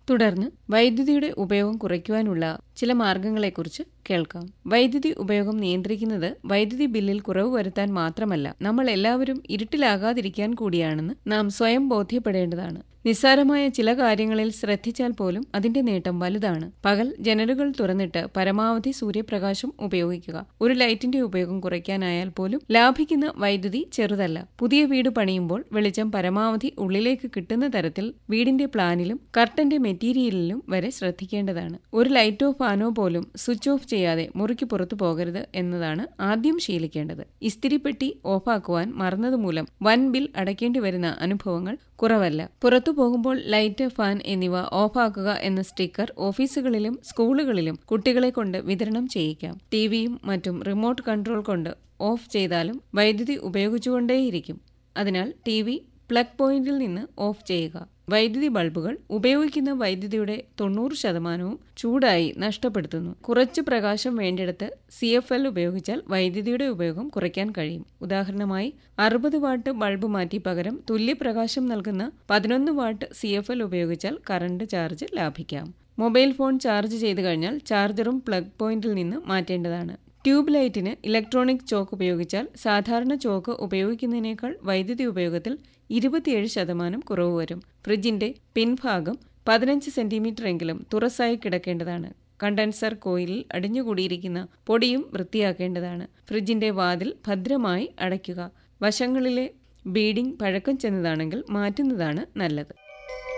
തുടർന്ന് വൈദ്യുതിയുടെ ഉപയോഗം കുറയ്ക്കുവാനുള്ള ചില മാർഗങ്ങളെക്കുറിച്ച് കേൾക്കാം വൈദ്യുതി ഉപയോഗം നിയന്ത്രിക്കുന്നത് വൈദ്യുതി ബില്ലിൽ കുറവ് വരുത്താൻ മാത്രമല്ല നമ്മൾ എല്ലാവരും ഇരുട്ടിലാകാതിരിക്കാൻ കൂടിയാണെന്ന് നാം സ്വയം ബോധ്യപ്പെടേണ്ടതാണ് നിസ്സാരമായ ചില കാര്യങ്ങളിൽ ശ്രദ്ധിച്ചാൽ പോലും അതിന്റെ നേട്ടം വലുതാണ് പകൽ ജനലുകൾ തുറന്നിട്ട് പരമാവധി സൂര്യപ്രകാശം ഉപയോഗിക്കുക ഒരു ലൈറ്റിന്റെ ഉപയോഗം കുറയ്ക്കാനായാൽ പോലും ലാഭിക്കുന്ന വൈദ്യുതി ചെറുതല്ല പുതിയ വീട് പണിയുമ്പോൾ വെളിച്ചം പരമാവധി ഉള്ളിലേക്ക് കിട്ടുന്ന തരത്തിൽ വീടിന്റെ പ്ലാനിലും കർട്ടന്റെ മെറ്റീരിയലിലും വരെ ശ്രദ്ധിക്കേണ്ടതാണ് ഒരു ലൈറ്റോ ഫാനോ പോലും സ്വിച്ച് ഓഫ് ചെയ്യാതെ മുറിക്ക് പുറത്തു പോകരുത് എന്നതാണ് ആദ്യം ശീലിക്കേണ്ടത് ഇസ്തിരിപ്പെട്ടി ഓഫാക്കുവാൻ മറന്നതുമൂലം വൻ ബിൽ അടയ്ക്കേണ്ടി വരുന്ന അനുഭവങ്ങൾ കുറവല്ല പുറത്തു പോകുമ്പോൾ ലൈറ്റ് ഫാൻ എന്നിവ ഓഫാക്കുക എന്ന സ്റ്റിക്കർ ഓഫീസുകളിലും സ്കൂളുകളിലും കുട്ടികളെ കൊണ്ട് വിതരണം ചെയ്യിക്കാം ടിവിയും മറ്റും റിമോട്ട് കൺട്രോൾ കൊണ്ട് ഓഫ് ചെയ്താലും വൈദ്യുതി ഉപയോഗിച്ചുകൊണ്ടേയിരിക്കും അതിനാൽ ടി വി പ്ലഗ് പോയിന്റിൽ നിന്ന് ഓഫ് ചെയ്യുക വൈദ്യുതി ബൾബുകൾ ഉപയോഗിക്കുന്ന വൈദ്യുതിയുടെ തൊണ്ണൂറ് ശതമാനവും ചൂടായി നഷ്ടപ്പെടുത്തുന്നു കുറച്ച് പ്രകാശം വേണ്ടിടത്ത് സി എഫ് എൽ ഉപയോഗിച്ചാൽ വൈദ്യുതിയുടെ ഉപയോഗം കുറയ്ക്കാൻ കഴിയും ഉദാഹരണമായി അറുപത് വാട്ട് ബൾബ് മാറ്റി പകരം തുല്യപ്രകാശം നൽകുന്ന പതിനൊന്ന് വാട്ട് സി എഫ് എൽ ഉപയോഗിച്ചാൽ കറണ്ട് ചാർജ് ലാഭിക്കാം മൊബൈൽ ഫോൺ ചാർജ് ചെയ്തു കഴിഞ്ഞാൽ ചാർജറും പ്ലഗ് പോയിന്റിൽ നിന്ന് മാറ്റേണ്ടതാണ് ട്യൂബ് ലൈറ്റിന് ഇലക്ട്രോണിക് ചോക്ക് ഉപയോഗിച്ചാൽ സാധാരണ ചോക്ക് ഉപയോഗിക്കുന്നതിനേക്കാൾ വൈദ്യുതി ഉപയോഗത്തിൽ ഇരുപത്തിയേഴ് ശതമാനം കുറവ് വരും ഫ്രിഡ്ജിന്റെ പിൻഭാഗം പതിനഞ്ച് സെന്റിമീറ്റർ എങ്കിലും തുറസായി കിടക്കേണ്ടതാണ് കണ്ടൻസർ കോയിലിൽ അടിഞ്ഞുകൂടിയിരിക്കുന്ന പൊടിയും വൃത്തിയാക്കേണ്ടതാണ് ഫ്രിഡ്ജിന്റെ വാതിൽ ഭദ്രമായി അടയ്ക്കുക വശങ്ങളിലെ ബീഡിംഗ് പഴക്കം ചെന്നതാണെങ്കിൽ മാറ്റുന്നതാണ് നല്ലത്